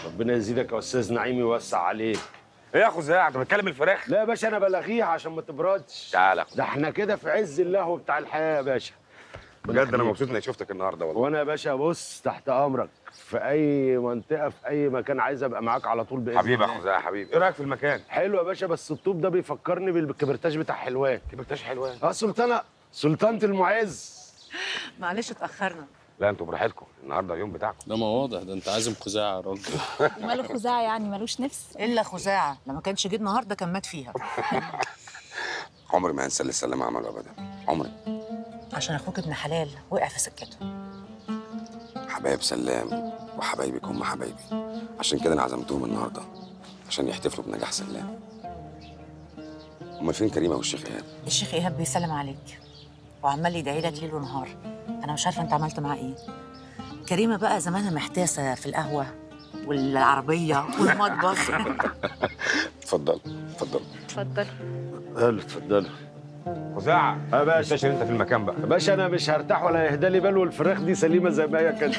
ربنا يزيدك يا استاذ نعيم يوسع عليك ايه يا خزاع انت بتكلم الفراخ لا يا باشا انا بلغيها عشان ما تبردش تعالى يا خزاع. ده احنا كده في عز اللهو بتاع الحياه يا باشا بجد انا مبسوط اني شفتك النهارده والله وانا يا باشا بص تحت امرك في اي منطقه في اي مكان عايز ابقى معاك على طول باذن حبيبي يا الله. خزاع حبيبي ايه رايك في المكان حلو يا باشا بس الطوب ده بيفكرني بالكبرتاج بتاع حلوان كبرتاج حلوان اه سلطانه سلطانه المعز معلش اتاخرنا لا انتوا براحتكم النهارده يوم بتاعكم ده ما واضح ده انت عازم خزاعه يا راجل وماله خزاعة يعني ملوش نفس الا خزاعه لما كانش جه النهارده كان مات فيها عمري ما هنسى اللي سلام عمله ابدا عمري عشان اخوك ابن حلال وقع في سكته حبايب سلام وحبايبك هم حبايبي عشان كده انا عزمتهم النهارده عشان يحتفلوا بنجاح سلام امال فين كريمه والشيخ ايهاب الشيخ ايهاب بيسلم عليك وعمال يدعي لك ليل ونهار انا مش عارفه انت عملت معاه ايه كريمه بقى زمانها محتاسه في القهوه والعربيه والمطبخ اتفضل اتفضل اتفضل اتفضلوا اتفضلوا خزاعه يا باشا انت في المكان بقى يا باشا انا مش هرتاح ولا يهدى لي بال والفراخ دي سليمه زي ما هي كده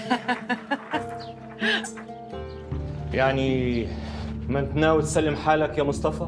يعني ما انت ناوي تسلم حالك يا مصطفى؟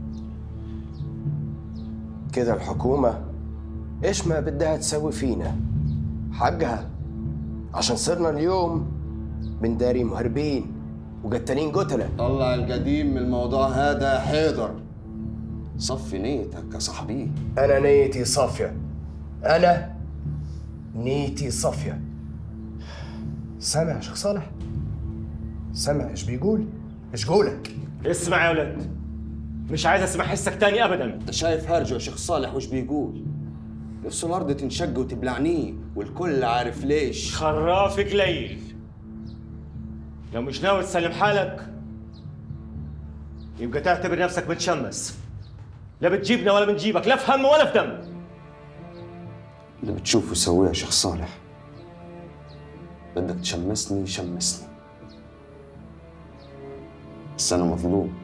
كده الحكومة إيش ما بدها تسوي فينا حقها عشان صرنا اليوم بنداري مهربين وقتالين قتلة طلع القديم من الموضوع هذا يا حيدر صفي نيتك يا صاحبي أنا نيتي صافية أنا نيتي صافية سامع يا شيخ صالح سامع إيش بيقول إيش قولك اسمع يا ولد مش عايز اسمع حسك تاني ابدا انت شايف هرجه يا شيخ صالح وش بيقول نفسه الارض تنشق وتبلعنيه والكل عارف ليش خرافك قليل لو مش ناوي تسلم حالك يبقى تعتبر نفسك متشمس لا بتجيبنا ولا بنجيبك لا في هم ولا في دم اللي بتشوفه سويه يا شيخ صالح بدك تشمسني شمسني بس انا مظلوم